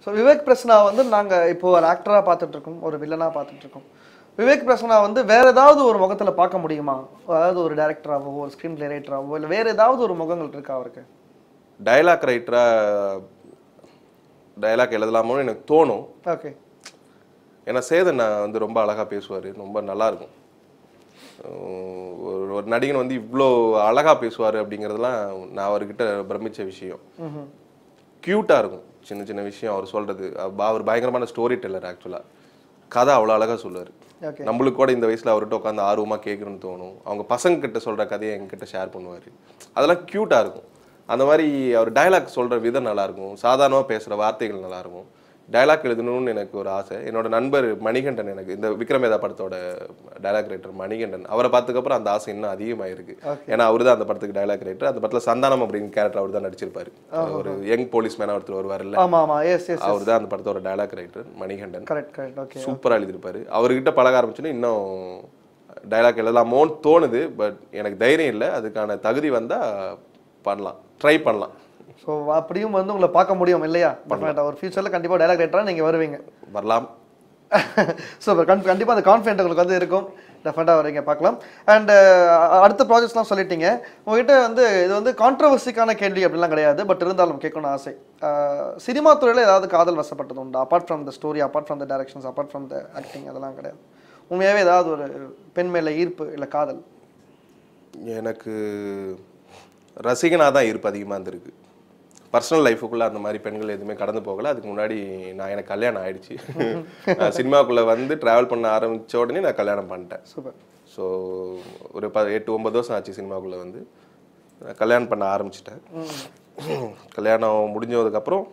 So Vivek Prasanna வந்து நாங்கள் இப்போ ஒரு ஆக்டராக பார்த்துட்டு இருக்கோம் ஒரு வில்லனாக பார்த்துட்டு இருக்கோம் விவேக் பிரசனா வந்து வேற ஏதாவது ஒரு முகத்துல பார்க்க முடியுமா அதாவது ஒரு டேரக்டராகவோ ஒரு ஸ்க்ரீன் பிளே ரைட்டராகவோ இல்லை வேற ஏதாவது ஒரு முகங்கள் இருக்கா அவருக்கு டயலாக் ரைட்டரா டயலாக் எழுதலாமோன்னு எனக்கு தோணும் ஓகே ஏன்னா சேதன் நான் வந்து ரொம்ப அழகா பேசுவார் ரொம்ப நல்லா இருக்கும் அஹ் ஒரு ஒரு நடிகன் வந்து இவ்வளோ அழகா பேசுவார் அப்படிங்கிறதுலாம் நான் அவர்கிட்ட பிரமிச்ச விஷயம் க்யூட்டாக இருக்கும் சின்ன சின்ன விஷயம் அவர் சொல்றது அவ- அவர் பயங்கரமான ஸ்டோரி டெல்லர் ஆக்சுவலாக கதை அவ்வளோ அழகா சொல்லுவார் ஓகே நம்மளுக்கு கூட இந்த வயசுல அவர்கிட்ட உட்காந்து ஆர்வமா கேட்கணும்னு தோணும் அவங்க பசங்க கிட்ட சொல்ற கதையை எங்ககிட்ட ஷேர் பண்ணுவாரு அதெல்லாம் க்யூட்டா இருக்கும் அந்த மாதிரி அவர் டயலாக் சொல்ற விதம் நல்லா இருக்கும் சாதாரணமா பேசுற வார்த்தைகள் நல்லா இருக்கும் டயலாக் எழுதணும்னு எனக்கு ஒரு ஆசை என்னோட நண்பர் மணிகண்டன் எனக்கு இந்த விக்ரமேதா படத்தோட டயலாக் ரைட்டர் மணிகண்டன் அவரை பார்த்ததுக்கப்புறம் அந்த ஆசை இன்னும் அதிகமாயிருக்கு ஏன்னா அவர் தான் அந்த படத்துக்கு டயலாக் ரைட்டர் அந்த படத்துல சந்தானம் அப்படிங்கிற கேரக்டர் அவர் தான் நடிச்சிருப்பாரு ஒரு யங் போலீஸ் மேனா ஒருத்தர் வருவார்ல ஆமா ஆமா எஸ் எஸ் அவர் தான் அந்த படத்தோட dialogue writer Manikandan correct correct okay சூப்பரா எழுதியிருப்பாரு அவர்கிட்ட பழக ஆரம்பிச்சோன்னா இன்னும் டயலாக் எழுதலாமோன்னு தோணுது பட் எனக்கு தைரியம் இல்லை அதுக்கான தகுதி வந்தா பண்ணலாம் ட்ரை பண்ணலாம் ஸோ அப்படியும் வந்து உங்களை பார்க்க முடியும் இல்லையா டெஃபினட்டாக ஒரு ஃபியூச்சரில் கண்டிப்பாக டைலாக் ரைட்டராக நீங்கள் வருவீங்க வரலாம் சூப்பர் கண் கண்டிப்பாக அந்த கான்ஃபிடென்ட் உங்களுக்கு வந்து இருக்கும் டெஃபினட்டாக வரீங்க பார்க்கலாம் அண்ட் அடுத்த ப்ராஜெக்ட்ஸ்லாம் சொல்லிட்டீங்க உங்ககிட்ட வந்து இது வந்து கான்ட்ரவர்சிக்கான கேள்வி அப்படிலாம் கிடையாது பட் இருந்தாலும் கேட்கணும்னு ஆசை அஹ், சினிமா துறையில் ஏதாவது காதல் வசப்பட்டது உண்டு apart from the story apart from the directions apart from the acting அதெல்லாம் கிடையாது உண்மையாகவே ஏதாவது ஒரு பெண் மேல ஈர்ப்பு இல்லை காதல் எனக்கு ரசிகனாக தான் இருப்பு அதிகமாக இருந்திருக்கு பர்சனல் லைஃபுக்குள்ளே அந்த மாதிரி பெண்கள் எதுவுமே கடந்து போகல அதுக்கு முன்னாடி நான் எனக்கு கல்யாணம் ஆயிடுச்சு நான் சினிமாக்குள்ளே வந்து ட்ராவல் பண்ண ஆரம்பிச்ச உடனே நான் கல்யாணம் பண்ணிட்டேன் சூப்பர் ஸோ ஒரு ப எட்டு ஒன்பது வருஷம் ஆச்சு சினிமாக்குள்ளே வந்து நான் கல்யாணம் பண்ண ஆரம்பிச்சிட்டேன் கல்யாணம் முடிஞ்சதுக்கப்புறம்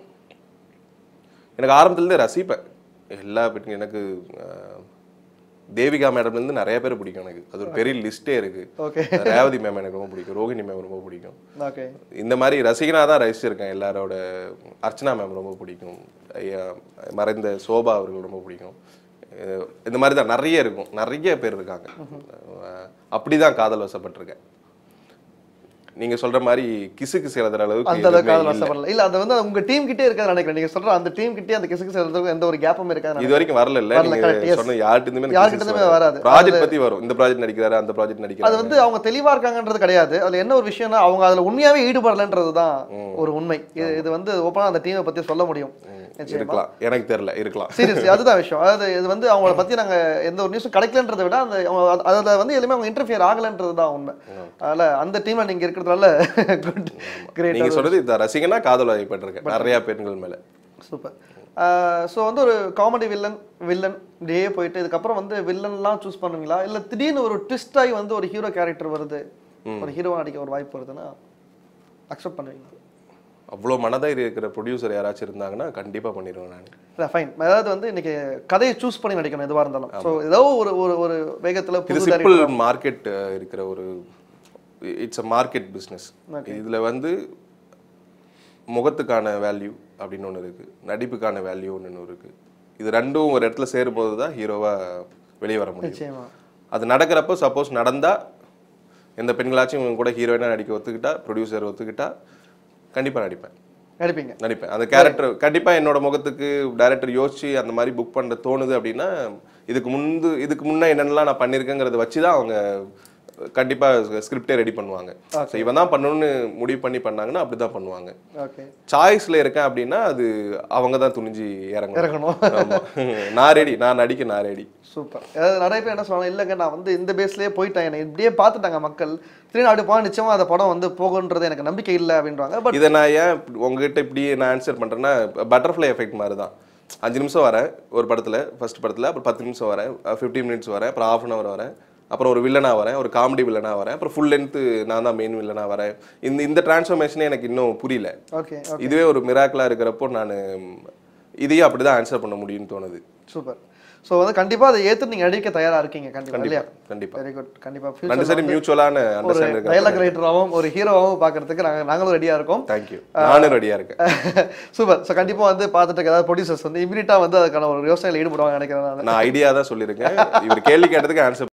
எனக்கு ஆரம்பத்துலேருந்தே ரசிப்பேன் எல்லா பெண்கள் எனக்கு அஹ், தேவிகா மேடம்லேருந்து நிறைய பேர் பிடிக்கும் எனக்கு அது ஒரு பெரிய லிஸ்ட்டே இருக்கு ஓகே ரேவதி மேம் எனக்கு ரொம்ப பிடிக்கும் ரோகிணி மேம் ரொம்ப பிடிக்கும் ஓகே இந்த மாதிரி ரசிகனாக தான் ரசிச்சிருக்கேன் எல்லாரோட அர்ச்சனா மேம் ரொம்ப பிடிக்கும் ஐயா மறைந்த சோபா அவர்கள் ரொம்ப பிடிக்கும் அஹ் இந்த மாதிரி தான் நிறைய இருக்கும் நிறைய பேர் இருக்காங்க அஹ் அப்படிதான் காதல் வசப்பட்டிருக்கேன் நீங்க சொல்ற மாதிரி கிசு கிசு எழுதுற அளவுக்கு அந்த அளவுக்கு எதுவுமே காதல் இல்ல. வசப்படல இல்ல அது வந்து உங்க டீம் கிட்டே இருக்காது நினைக்கிறேன் நீங்க சொல்ற அந்த டீம் கிட்டே அந்த கிசுக்கு செல்றதுக்கு எந்த ஒரு கேப்பும் இருக்காது இது வரைக்கும் வரல இல்ல வரல, correct, நீங்க yes. சொன்ன யார்கிட்ட யார்கிட்டயுமே வராது. ப்ராஜெக்ட் பத்தி வரும் இந்த ப்ராஜெக்ட் நடிக்கிறாரு அந்த ப்ராஜெக்ட் அது நடிக்கிறாரு வந்து அவங்க தெளிவா இருக்காங்கன்றது கிடையாது அதுல என்ன ஒரு விஷயம்னா அவங்க அதுல உண்மையாவே ஈடுபடலன்றது தான் ஒரு உண்மை இது இது வந்து ஓப்பனா அந்த டீமை பத்தி சொல்ல முடியும் நிச்சயமா இருக்கலாம் எனக்கு தெரியல இருக்கலாம் சீரியஸ்லி அதுதான் விஷயம் அதாவது இது வந்து அவங்கள பத்தி நாங்க எந்த ஒரு நியூஸும் கிடைக்கலன்றதை விட அந்த அவங்க அது- அதுல வந்து எதுவுமே அவங்க இன்டர்ஃபியர் ஆகலன்றது தான் உண்மை அதனால அந்த டீம்ல நீங்க இருக்கிறதுனால குட் கிரேட் நீங்க சொல்றது இந்த ரசிகனா காதல் வயப்பட்டிருக்கேன் நிறைய பெண்கள் மேல சூப்பர் ஸோ வந்து ஒரு காமெடி வில்லன் வில்லன் இப்படியே போயிட்டு இதுக்கப்புறம் வந்து வில்லன்லாம் சூஸ் பண்ணுவீங்களா இல்லை திடீர்னு ஒரு twist ஆகி வந்து ஒரு ஹீரோ கேரக்டர் வருது ஒரு ஹீரோ நடிக்க ஒரு வாய்ப்பு வருதுன்னா அக்செப்ட் பண்ணுவீங்களா அவ்வளோ மனதைரியம் இருக்கிற ப்ரொடியூசர் யாராச்சும் இருந்தாங்கன்னா கண்டிப்பா பண்ணிடுவேன் நான் இல்லை ஃபைன் அதாவது வந்து இன்னைக்கு கதையை சூஸ் பண்ணி நடிக்கணும் எதுவாக இருந்தாலும் ஸோ ஏதோ ஒரு ஒரு ஒரு வேகத்தில் இது புது சிம்பிள் மார்க்கெட் இருக்கிற ஒரு இட்ஸ் அ மார்க்கெட் பிஸ்னஸ் இதுல வந்து முகத்துக்கான வேல்யூ அப்படின்னு ஒன்று இருக்கு நடிப்புக்கான வேல்யூ ஒன்று இருக்கு இது ரெண்டும் ஒரு இடத்துல சேரும்போது தான் ஹீரோவா வெளியே வர முடியும் நிச்சயமா அது நடக்கிறப்போ சப்போஸ் நடந்தா எந்த பெண்களாச்சும் இவங்க கூட ஹீரோயினா நடிக்க ஒத்துக்கிட்டா ப்ரொடியூசர் ஒத்துக்கிட்டா கண்டிப்பா நடிப்பேன் நடிப்பீங்க நடிப்பேன் அந்த கேரக்டர் கண்டிப்பா என்னோட முகத்துக்கு டைரக்டர் யோசிச்சு அந்த மாதிரி புக் பண்ண தோணுது அப்படின்னா இதுக்கு முந்து இதுக்கு முன்ன என்னென்னலாம் நான் பண்ணியிருக்கேங்கிறத வச்சு தான் அவங்க கண்டிப்பா ஸ்கிரிப்டே ரெடி பண்ணுவாங்க ஸோ இவன் தான் பண்ணணும்னு முடிவு பண்ணி பண்ணாங்கன்னா அப்படிதான் பண்ணுவாங்க ஓகே சாய்ஸ்ல இருக்கேன் அப்படின்னா அது அவங்க தான் துணிஞ்சு இறங்கணும் இறங்கணும் ஆமா நான் ரெடி நான் நடிக்க நான் ரெடி சூப்பர் அதாவது நிறைய பேர் என்ன சொல்லுவாங்க இல்லைங்க நான் வந்து இந்த பேஸ்லயே போயிட்டேன் என்னை இப்படியே பார்த்துட்டாங்க மக்கள் திடீர்னு அப்படி போனால் நிச்சயமா அந்த படம் வந்து போகுன்றது எனக்கு நம்பிக்கை இல்லை அப்படின்றாங்க பட் இதை நான் ஏன் உங்ககிட்ட இப்படி நான் ஆன்சர் பண்றேன்னா பட்டர்ஃப்ளை எஃபெக்ட் மாதிரி தான் அஞ்சு நிமிஷம் வரேன் ஒரு படத்துல ஃபர்ஸ்ட் படத்துல அப்புறம் பத்து நிமிஷம் வரேன் ஃபிஃப்டீன் மினிட்ஸ் வரேன் அப்புறம் ஹாஃப் அன் ஹவர் வரேன் அப்புறம் ஒரு வில்லனா வரேன் ஒரு காமெடி வில்லனா வரேன் அப்புறம் ஃபுல் லென்த்து நான் தான் மெயின் வில்லனா வரேன் இந்த இந்த டிரான்ஸ்ஃபர்மேஷனே எனக்கு இன்னும் புரியல ஓகே இதுவே ஒரு மிராக்கிளா இருக்கிறப்போ நான் இதையும் அப்படிதான் ஆன்சர் பண்ண முடியும்னு தோணுது சூப்பர் ஸோ வந்து கண்டிப்பா அதை ஏத்து நீங்க நடிக்க தயாரா இருக்கீங்க கண்டிப்பா இல்லையா கண்டிப்பா வெரி குட் கண்டிப்பா ரெண்டு ஃபியூச்சர் சரி மியூச்சுவலான ஒரு அண்டர்ஸ்டாண்ட் இருக்கு டைலாக் ரைட்டராகவும் ஒரு ஹீரோவாகவும் பார்க்கறதுக்கு நாங்க நாங்களும் ரெடியா இருக்கோம் தேங்க்யூ நானும் ரெடியா இருக்கேன் சூப்பர் ஸோ கண்டிப்பா வந்து பார்த்துட்டு ஏதாவது ப்ரொடியூசர்ஸ் வந்து இமீடியட்டா வந்து அதுக்கான ஒரு யோசனையில் ஈடுபடுவாங்க நினைக்கிறேன் நான் நான் ஐடியா தான் சொல்லியிருக்கேன் இவர் கேள்வி கேட்டதுக்கு ஆன்சர்